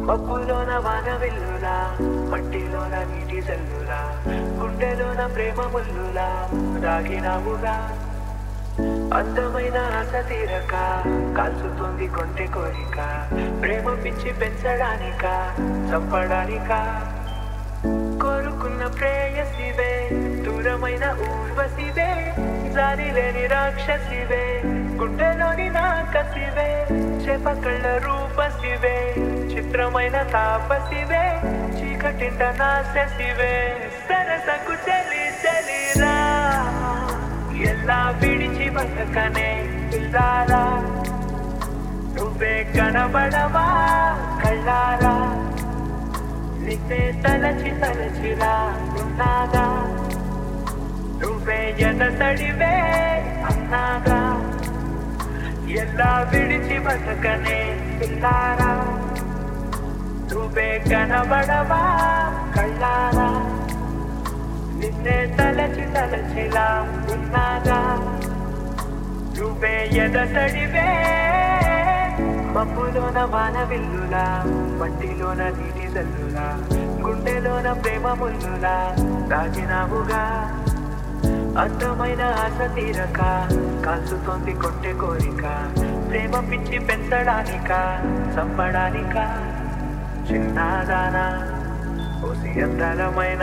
మబ్బులోన వాన వెల్లులా మట్టిలోన నీటి జల్లులా గుండెలోన ప్రేమ ముల్లులా దాగినావుగా అందమైన ఆశ తీరక కాల్చుతుంది కొంటె కోరిక ప్రేమ పిచ్చి పెంచడానిక చంపడానిక కోరుకున్న ప్రేయసివే దూరమైన ఊర్వశివే జారి లేని రాక్షసివే గుండెలోని నాకసివే చేపకళ్ళ రూపసివే చిత్రమైన తాపసివే చీకటింట నాశసివే సరసకు చలి చలిరా ఎలా విడిచి బతకనే పిల్లారా నువ్వే కనబడవా కళ్ళారా నిన్నే తలచి తలచిలా ఉన్నాగా నువ్వే ఎదతడివే అన్నాగా ఎలా విడిచి బతకనే పిల్లారా నువ్వే కనబడవా కళ్ళారా నిన్నే తలచి తలచిలా ఉన్నాగా నువ్వే ఎదతడివే మబ్బులోన వాన విల్లులా మట్టిలోన నీటి జల్లులా గుండెలోన ప్రేమ ముల్లులా దాగినావుగా అందమైన ఆశ తీరక కాల్చుతోంది కొట్టె కోరిక ప్రేమ పిచ్చి పెంచడానిక చంపడానిక చిన్నదానా ఓసి అందరమైన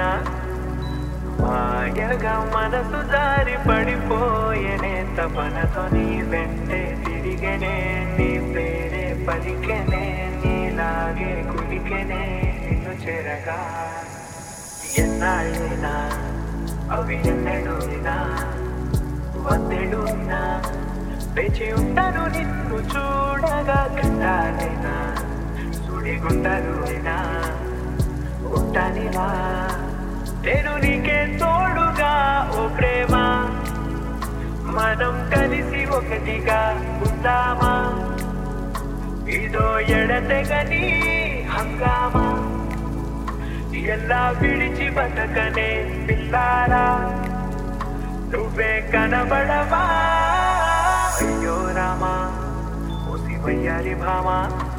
మాయగా మనసు జారి పడిపోయేనే తపనతో నీ వెంటే తిరిగేనే నీ పేరే పలికెనే నీలాగే కులికెనే నిన్ను చేరగా ఎన్నాళ్ళైనా అవి ఎన్నడూనా వందెడునా వేచి ఉంటాను నిన్ను చూడగా గంటాలైనా సుడిగుండలు అయినా ఉంటానిలా నేను నీకే తోడుగా ఓ ప్రేమ మనం కలిసి ఒకటిగా ఉందామా ఇదో ఎడతెగని హంగామా ఎలా విడిచి బతకనే పిల్లారా నువ్వే కనబడవా అయ్యో రామా ఓ శివయ్యారి భామా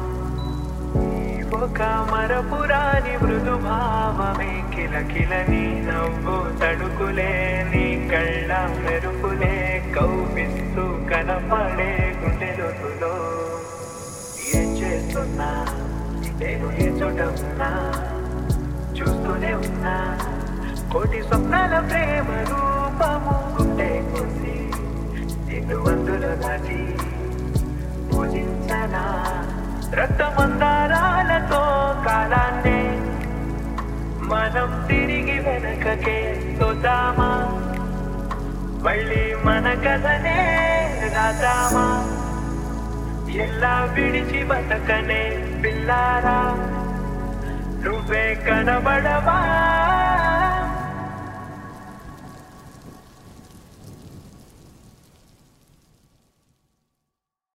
ఒక మరపురాని మృదు భావమే కిలకిల నీ నవ్వు తడుకులే నీ కళ్ళ మెరుపులే కౌపిస్తూ కనపడే గుండె లోతులో ఏం చేస్తున్నా నేను ఏ చోట ఉన్నా చూస్తూనే ఉన్నా కోటి స్వప్నాల ప్రేమ రూపము గుండె కోసి నిన్ను అందులో దాటి పూజించనా రక్తమందారాలతో కాలాన్నే మనం తిరిగి వెనకకే తోదామా మళ్ళీ మన కథనే రాదామా ఎలా విడిచి బతకనే పిల్లారా నువ్వే కనబడవా